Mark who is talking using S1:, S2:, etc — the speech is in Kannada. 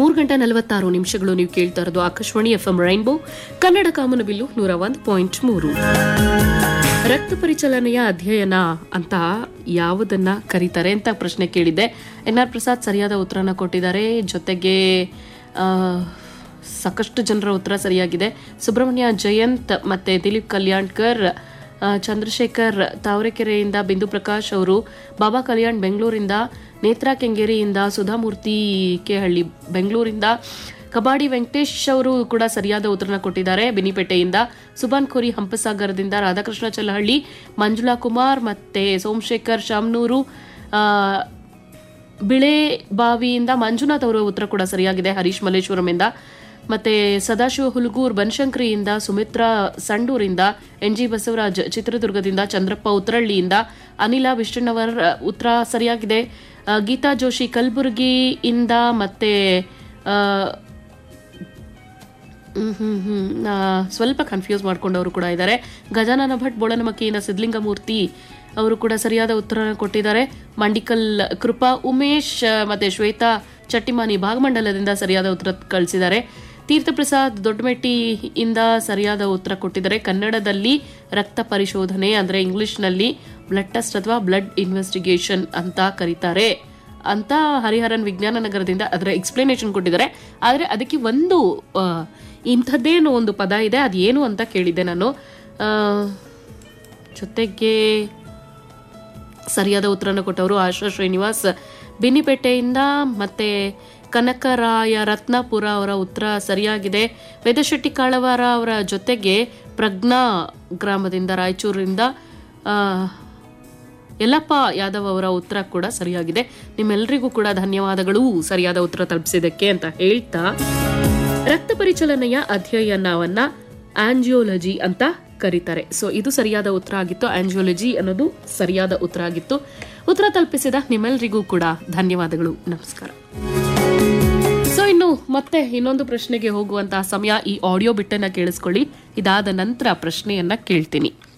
S1: ಮೂರು ಗಂಟೆ ನಲವತ್ತಾರು ನಿಮಿಷಗಳು ನೀವು ಕೇಳ್ತಾ ಇರೋದು ಆಕಾಶವಾಣಿ ಎಫ್ಎಂ ರೈನ್ಬೋ ಕನ್ನಡ ಕಾಮನಬಿಲ್ಲು ನೂರ ಒಂದು ಪಾಯಿಂಟ್ ಮೂರು ರಕ್ತ ಪರಿಚಲನೆಯ ಅಧ್ಯಯನ ಅಂತ ಯಾವುದನ್ನ ಕರೀತಾರೆ ಅಂತ ಪ್ರಶ್ನೆ ಕೇಳಿದ್ದೆ ಎನ್ ಆರ್ ಪ್ರಸಾದ್ ಸರಿಯಾದ ಉತ್ತರನ ಕೊಟ್ಟಿದ್ದಾರೆ ಜೊತೆಗೆ ಆ, ಸಾಕಷ್ಟು ಜನರ ಉತ್ತರ ಸರಿಯಾಗಿದೆ ಸುಬ್ರಹ್ಮಣ್ಯ ಜಯಂತ್ ಮತ್ತೆ ದಿಲೀಪ್ ಕಲ್ಯಾಣ್ಕರ್ ಆ, ಚಂದ್ರಶೇಖರ್ ತಾವರೆಕೆರೆಯಿಂದ ಬಿಂದು ಪ್ರಕಾಶ್ ಅವರು ಬಾಬಾ ಕಲ್ಯಾಣ್ ಬೆಂಗಳೂರಿಂದ ನೇತ್ರಾ ಕೆಂಗೇರಿಯಿಂದ ಸುಧಾಮೂರ್ತಿ ಕೆಹಳ್ಳಿ ಬೆಂಗಳೂರಿಂದ ಕಬಾಡಿ ವೆಂಕಟೇಶ್ ಅವರು ಕೂಡ ಸರಿಯಾದ ಉತ್ತರನ ಕೊಟ್ಟಿದ್ದಾರೆ ಬೆನಿಪೇಟೆಯಿಂದ ಸುಬಾನ್ ಖೋರಿ ಹಂಪಸಾಗರದಿಂದ ರಾಧಾಕೃಷ್ಣ ಚಲಹಳ್ಳಿ ಮಂಜುಳಾ ಕುಮಾರ್ ಮತ್ತೆ ಸೋಮಶೇಖರ್ ಶಾಮ್ನೂರು ಆ, ಬಿಳೆ ಬಾವಿಯಿಂದ ಮಂಜುನಾಥ್ ಅವರ ಉತ್ತರ ಕೂಡ ಸರಿಯಾಗಿದೆ ಹರೀಶ್ ಮಲ್ಲೇಶ್ವರಮಿಂದ ಮತ್ತೆ ಸದಾಶಿವ ಹುಲಗೂರ್ ಬನಶಂಕರಿಯಿಂದ ಸುಮಿತ್ರಾ ಸಂಡೂರಿಂದ ಎನ್ ಜಿ ಬಸವರಾಜ್ ಚಿತ್ರದುರ್ಗದಿಂದ ಚಂದ್ರಪ್ಪ ಉತ್ತರಳ್ಳಿಯಿಂದ ಅನಿಲ ವಿಷ್ಣುವರ್ ಉತ್ತರ ಸರಿಯಾಗಿದೆ ಆ, ಗೀತಾ ಜೋಶಿ ಕಲಬುರಗಿಯಿಂದ ಮತ್ತೆ ಆ, ಹ್ಮ್ ಹ್ಮ್ ಹ್ಮ್ ಆ, ಸ್ವಲ್ಪ ಕನ್ಫ್ಯೂಸ್ ಮಾಡ್ಕೊಂಡವರು ಕೂಡ ಇದ್ದಾರೆ ಗಜಾನನ ಭಟ್ ಬೋಳನಮಕ್ಕಿಯಿಂದ ಸಿದ್ಲಿಂಗಮೂರ್ತಿ ಅವರು ಕೂಡ ಸರಿಯಾದ ಉತ್ತರ ಕೊಟ್ಟಿದ್ದಾರೆ ಮಂಡಿಕಲ್ ಕೃಪಾ ಉಮೇಶ್ ಆ, ಮತ್ತೆ ಶ್ವೇತಾ ಚಟ್ಟಿಮಾನಿ ಭಾಗಮಂಡಲದಿಂದ ಸರಿಯಾದ ಉತ್ತರ ಕಳಿಸಿದ್ದಾರೆ ತೀರ್ಥಪ್ರಸಾದ್ ದೊಡ್ಡಮೆಟ್ಟಿಯಿಂದ ಸರಿಯಾದ ಉತ್ತರ ಕೊಟ್ಟಿದ್ದಾರೆ ಕನ್ನಡದಲ್ಲಿ ರಕ್ತ ಪರಿಶೋಧನೆ ಅಂದ್ರೆ ಇಂಗ್ಲಿಷ್ನಲ್ಲಿ ಬ್ಲಡ್ ಟೆಸ್ಟ್ ಅಥವಾ ಬ್ಲಡ್ ಇನ್ವೆಸ್ಟಿಗೇಷನ್ ಅಂತ ಕರೀತಾರೆ ಅಂತ ಹರಿಹರನ್ ವಿಜ್ಞಾನ ನಗರದಿಂದ ಅದರ ಎಕ್ಸ್ಪ್ಲನೇಷನ್ ಕೊಟ್ಟಿದ್ದಾರೆ ಆದರೆ ಅದಕ್ಕೆ ಒಂದು ಆ, ಇಂಥದ್ದೇನೋ ಒಂದು ಪದ ಇದೆ ಅದೇನು ಅಂತ ಕೇಳಿದ್ದೆ ನಾನು ಆ, ಜೊತೆಗೆ ಸರಿಯಾದ ಉತ್ತರನ ಕೊಟ್ಟವರು ಆಶಾ ಶ್ರೀನಿವಾಸ್ ಬಿನಿಪೇಟೆಯಿಂದ ಮತ್ತೆ ಕನಕರಾಯ ರತ್ನಾಪುರ ಅವರ ಉತ್ತರ ಸರಿಯಾಗಿದೆ ವೇದಶೆಟ್ಟಿ ಕಾಳವಾರ ಅವರ ಜೊತೆಗೆ ಪ್ರಜ್ಞಾ ಗ್ರಾಮದಿಂದ ರಾಯಚೂರಿನಿಂದ ಆ, ಯಲ್ಲಪ್ಪ ಯಾದವ್ ಅವರ ಉತ್ತರ ಕೂಡ ಸರಿಯಾಗಿದೆ ನಿಮ್ಮೆಲ್ಲರಿಗೂ ಕೂಡ ಧನ್ಯವಾದಗಳು ಸರಿಯಾದ ಉತ್ತರ ತಲುಪಿಸಿದ್ದಕ್ಕೆ ಅಂತ ಹೇಳ್ತಾ ರಕ್ತ ಪರಿಚಲನೆಯ ಅಧ್ಯಯನವನ್ನ ಆಂಜಿಯೋಲಜಿ ಅಂತ ಕರೀತಾರೆ ಸೊ ಇದು ಸರಿಯಾದ ಉತ್ತರ ಆಗಿತ್ತು ಆಂಜಿಯೋಲಜಿ ಅನ್ನೋದು ಸರಿಯಾದ ಉತ್ತರ ಆಗಿತ್ತು ಉತ್ತರ ತಲುಪಿಸಿದ ನಿಮ್ಮೆಲ್ಲರಿಗೂ ಕೂಡ ಧನ್ಯವಾದಗಳು ನಮಸ್ಕಾರ ಸೊ ಇನ್ನು ಮತ್ತೆ ಇನ್ನೊಂದು ಪ್ರಶ್ನೆಗೆ ಹೋಗುವಂತಹ ಸಮಯ ಈ ಆಡಿಯೋ ಬಿಟ್ಟನ್ನ ಕೇಳಿಸ್ಕೊಳ್ಳಿ ಇದಾದ ನಂತರ ಪ್ರಶ್ನೆಯನ್ನ ಕೇಳ್ತೀನಿ